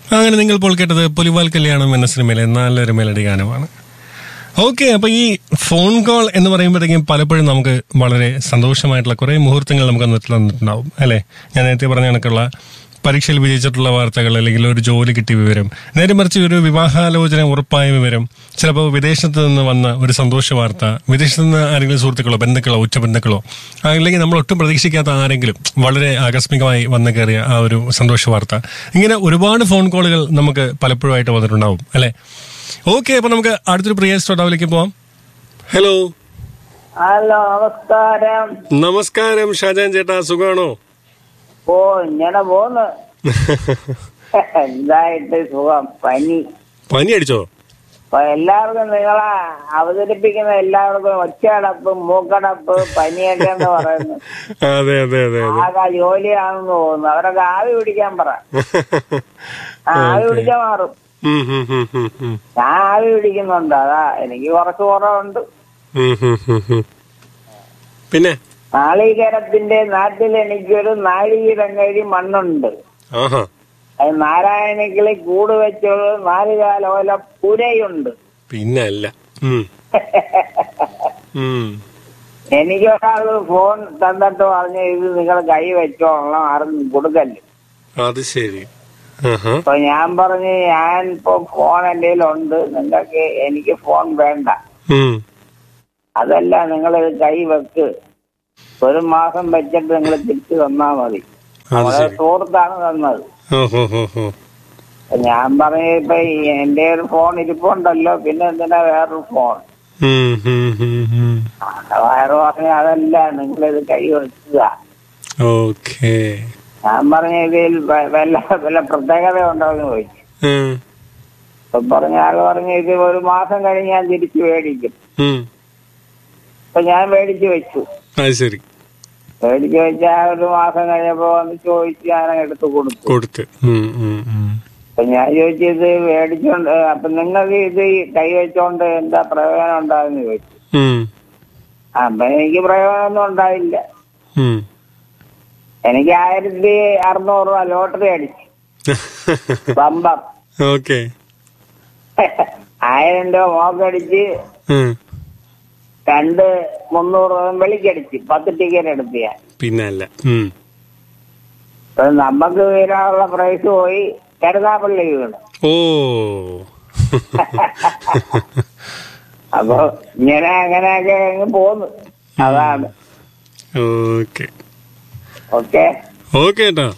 അങ്ങനെ നിങ്ങൾ ഇപ്പോൾ കേട്ടത് പുലിവാൽ കല്യാണം എന്ന സിനിമയിലെ നല്ലൊരു മെലഡി ഗാനമാണ് ഓക്കെ അപ്പൊ ഈ ഫോൺ കോൾ എന്ന് പറയുമ്പോഴത്തേക്കും പലപ്പോഴും നമുക്ക് വളരെ സന്തോഷമായിട്ടുള്ള കുറെ മുഹൂർത്തങ്ങൾ നമുക്ക് അന്ന് തന്നിട്ടുണ്ടാവും അല്ലെ ഞാൻ നേരത്തെ പറഞ്ഞ കണക്കുള്ള പരീക്ഷയിൽ വിജയിച്ചിട്ടുള്ള വാർത്തകൾ അല്ലെങ്കിൽ ഒരു ജോലി കിട്ടിയ വിവരം നേരെ മറിച്ച് ഒരു വിവാഹാലോചന ഉറപ്പായ വിവരം ചിലപ്പോൾ വിദേശത്ത് നിന്ന് വന്ന ഒരു സന്തോഷ വാർത്ത വിദേശത്ത് നിന്ന് ആരെങ്കിലും സുഹൃത്തുക്കളോ ബന്ധുക്കളോ ഉച്ച ബന്ധുക്കളോ അല്ലെങ്കിൽ നമ്മൾ ഒട്ടും പ്രതീക്ഷിക്കാത്ത ആരെങ്കിലും വളരെ ആകസ്മികമായി വന്നു കയറിയ ആ ഒരു സന്തോഷ വാർത്ത ഇങ്ങനെ ഒരുപാട് ഫോൺ കോളുകൾ നമുക്ക് പലപ്പോഴായിട്ട് വന്നിട്ടുണ്ടാവും അല്ലെ ഓക്കെ അപ്പൊ നമുക്ക് അടുത്തൊരു പ്രിയ ശ്രോതാവിലേക്ക് പോവാം ഹലോ ഹലോ നമസ്കാരം നമസ്കാരം ഷാജാൻ ചേട്ടാ സുഖാണോ ഓ ഇങ്ങനെ പോന്ന് എന്തായിട്ട് സുഖം പനി പനി അടിച്ചോ അപ്പൊ എല്ലാവർക്കും നിങ്ങളെ അവതരിപ്പിക്കുന്ന എല്ലാവർക്കും ഒച്ചയടപ്പ് മൂക്കടപ്പ് പനിയൊക്കെ എന്ന് പറയുന്നു അതെ അതെ അതെ അതെ ആകെ ജോലിയാണെന്ന് തോന്നുന്നു അവരൊക്കെ ആവി പിടിക്കാൻ പറ ആ, ആവി പിടിക്കാൻ മാറും ഉം, ഉം, ഉം, ഉം, ഉം. ഞാൻ ആവി പിടിക്കുന്നുണ്ട് അതാ എനിക്ക് കുറച്ച് കുറവുണ്ട് ഉം, ഉം, ഉം, ഉം. പിന്നെ നാളികേരത്തിന്റെ നാട്ടിൽ എനിക്കൊരു നാളികേരം കഴി മണ്ണുണ്ട് ആഹാ അത് നാരായണിക്കിളി കൂട് വെച്ചൊരു നാലുകാലോല പുരയുണ്ട് പിന്നെ അല്ല ഉം. ഉം. എനിക്കൊരാൾ ഫോൺ തന്നിട്ട് പറഞ്ഞ് ഇത് നിങ്ങൾ കൈ വെച്ചോളണം ആരും കൊടുക്കല്ലേ അത് ശരി ആഹാ. അപ്പൊ ഞാൻ പറഞ്ഞ് ഞാൻ ഇപ്പൊ ഫോൺ എന്റെ ഉണ്ട് നിങ്ങൾക്ക് എനിക്ക് ഫോൺ വേണ്ട ഉം. അതല്ല നിങ്ങൾ കൈ വെക്ക് ഒരു മാസം വെച്ചിട്ട് നിങ്ങൾ തിരിച്ചു തന്നാ മതി അത് നമ്മളെ ശരി സുഹൃത്താണ് തന്നത് ഓ ഹോ ഹോ ഹോ അപ്പൊ ഞാൻ പറഞ്ഞ ഇപ്പൊ ഈ എന്റെ ഒരു ഫോൺ ഇരിപ്പുണ്ടല്ലോ പിന്നെ എന്തിനാ വേറൊരു ഫോൺ ഉം, ഉം, ഉം, ഉം. വയറ് പറഞ്ഞ അതല്ല നിങ്ങൾ ഇത് കൈ വെക്കുക ഓക്കേ ഞാൻ പറഞ്ഞ ഇതിൽ വ- വല്ല വല്ല പ്രത്യേകത ഉണ്ടോ എന്ന് ചോദിച്ചു ഉം. അപ്പൊ പറഞ്ഞ ആള് പറഞ്ഞ ഇത് ഒരു മാസം കഴിഞ്ഞ് ഞാൻ തിരിച്ചു മേടിക്കും ഉം. അപ്പൊ ഞാൻ മേടിച്ചു വെച്ചു അത് ശരി മേടിച്ചു വെച്ച ആ ഒരു മാസം കഴിഞ്ഞപ്പോ വന്ന് ചോദിച്ചു ഞാൻ എടുത്തു കൊടുത്തു കൊടുത്ത് ഉം, ഉം, ഉം. അപ്പൊ ഞാൻ ചോദിച്ചു ഇത് മേടിച്ചോണ്ട് അപ്പൊ നിങ്ങൾക്ക് ഇത് ഈ കൈ വെച്ചോണ്ട് എന്താ പ്രയോജനം ഉണ്ടാകുന്ന ചോദിച്ചു ഉം. അപ്പൊ എനിക്ക് പ്രയോജനമൊന്നും ഉണ്ടായില്ല ഉം. എനിക്ക് ആയിരത്തി അറുന്നൂറ് രൂപ ലോട്ടറി അടിച്ചു ബമ്പർ ഓക്കേ ആയിരം രൂപ മോക്കടിച്ച് ഉം. രണ്ട് മുന്നൂറ് രൂപ വെളിക്കടിച്ച് പത്ത് ടിക്കറ്റ് എടുത്ത് ഞാൻ പിന്നെ അല്ല ഉം. അപ്പൊ നമുക്ക് വീരാനുള്ള പ്രൈസ് പോയി കരുനാപ്പള്ളി വീണ് ഓ അപ്പൊ ഇങ്ങനെ അങ്ങനെയൊക്കെ അങ്ങ് പോന്നു അതാണ് ഓക്കെ ഓക്കെ ഓക്കെ ഏട്ടാ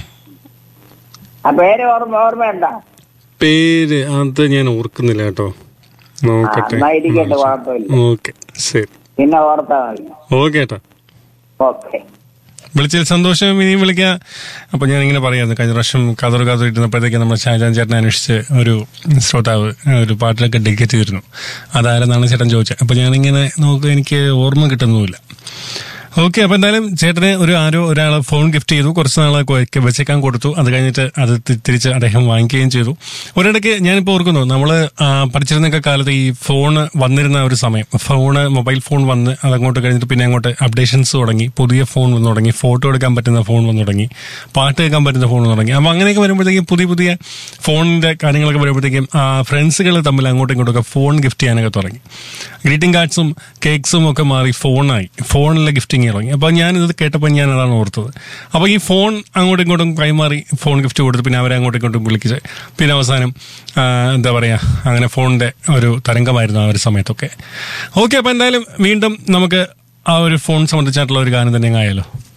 ആ പേര് ഓർമ്മ ഓർമ്മയുണ്ട പേര് അത് ഞാൻ ഓർക്കുന്നില്ല കേട്ടോ നോക്കട്ടെ എന്നാ ഇരിക്കട്ടെ കുഴപ്പമില്ല ഓക്കെ ശരി പിന്നെ ഓർത്താ മതി ഓക്കെ ഏട്ടാ ഓക്കെ വിളിച്ചതിൽ സന്തോഷം ഇനിയും വിളിക്കാം അപ്പൊ ഞാൻ ഇങ്ങനെ പറയായിരുന്നു കഴിഞ്ഞ പ്രാവശ്യം കതറ് കതറ് ഇരുന്നപ്പോഴത്തേക്ക് നമ്മൾ ഷാജാൻ ചേട്ടനെ അന്വേഷിച്ച് ഒരു ശ്രോതാവ് ഒരു പാട്ടിലൊക്കെ ഡെഡിക്കേറ്റ് ചെയ്തിരുന്നു അതാരെന്നാണ് ചേട്ടൻ ചോദിച്ചത് അപ്പൊ ഞാനിങ്ങനെ നോക്കുക എനിക്ക് ഓർമ്മ കിട്ടുന്നുമില്ല ഓക്കെ അപ്പൊ എന്തായാലും ചേട്ടന് ഒരു ആരോ ഒരാൾ ഫോൺ ഗിഫ്റ്റ് ചെയ്തു കുറച്ച് നാൾ വെച്ചേക്കാൻ കൊടുത്തു അത് കഴിഞ്ഞിട്ട് അത് തി- തിരിച്ച് അദ്ദേഹം വാങ്ങിക്കുകയും ചെയ്തു ഒരിടയ്ക്ക് ഞാനിപ്പോൾ ഓർക്കുന്നു നമ്മൾ പഠിച്ചിരുന്നൊക്കെ കാലത്ത് ഈ ഫോണ് വന്നിരുന്ന ഒരു സമയം ഫോണ് മൊബൈൽ ഫോൺ വന്ന് അതങ്ങോട്ട് കഴിഞ്ഞിട്ട് പിന്നെ അങ്ങോട്ട് അപ്ഡേഷൻസ് തുടങ്ങി പുതിയ ഫോൺ വന്നു തുടങ്ങി ഫോട്ടോ എടുക്കാൻ പറ്റുന്ന ഫോൺ വന്നു തുടങ്ങി പാട്ട് കേൾക്കാൻ പറ്റുന്ന ഫോൺ വന്നു തുടങ്ങി അപ്പൊ അങ്ങനെയൊക്കെ വരുമ്പോഴത്തേക്കും പുതിയ പുതിയ ഫോണിന്റെ കാര്യങ്ങളൊക്കെ വരുമ്പോഴത്തേക്കും ഫ്രണ്ട്സുകൾ തമ്മിൽ അങ്ങോട്ടും ഇങ്ങോട്ടൊക്കെ ഫോൺ ഗിഫ്റ്റ് ചെയ്യാനൊക്കെ തുടങ്ങി ഗ്രീറ്റിംഗ് കാർഡ്സും കേക്ക്സും ഒക്കെ മാറി ഫോണായി ഫോണിലെ ഗിഫ്റ്റിംഗ് തുടങ്ങി അപ്പൊ ഞാൻ ഇത് കേട്ടപ്പോൾ ഞാൻ അതാണ് ഓർത്തത് അപ്പൊ ഈ ഫോൺ അങ്ങോട്ടും ഇങ്ങോട്ടും കൈമാറി ഫോൺ ഗിഫ്റ്റ് കൊടുത്ത് പിന്നെ അവരെ അങ്ങോട്ടും ഇങ്ങോട്ടും വിളിച്ച് പിന്നെ അവസാനം ആ, എന്താ പറയാ അങ്ങനെ ഫോണിന്റെ ഒരു തരംഗമായിരുന്നു ആ ഒരു സമയത്തൊക്കെ ഓക്കെ അപ്പൊ എന്തായാലും വീണ്ടും നമുക്ക് ആ ഒരു ഫോൺ സംബന്ധിച്ചായിട്ടുള്ള ഒരു ഗാനം തന്നെ ആയാലോ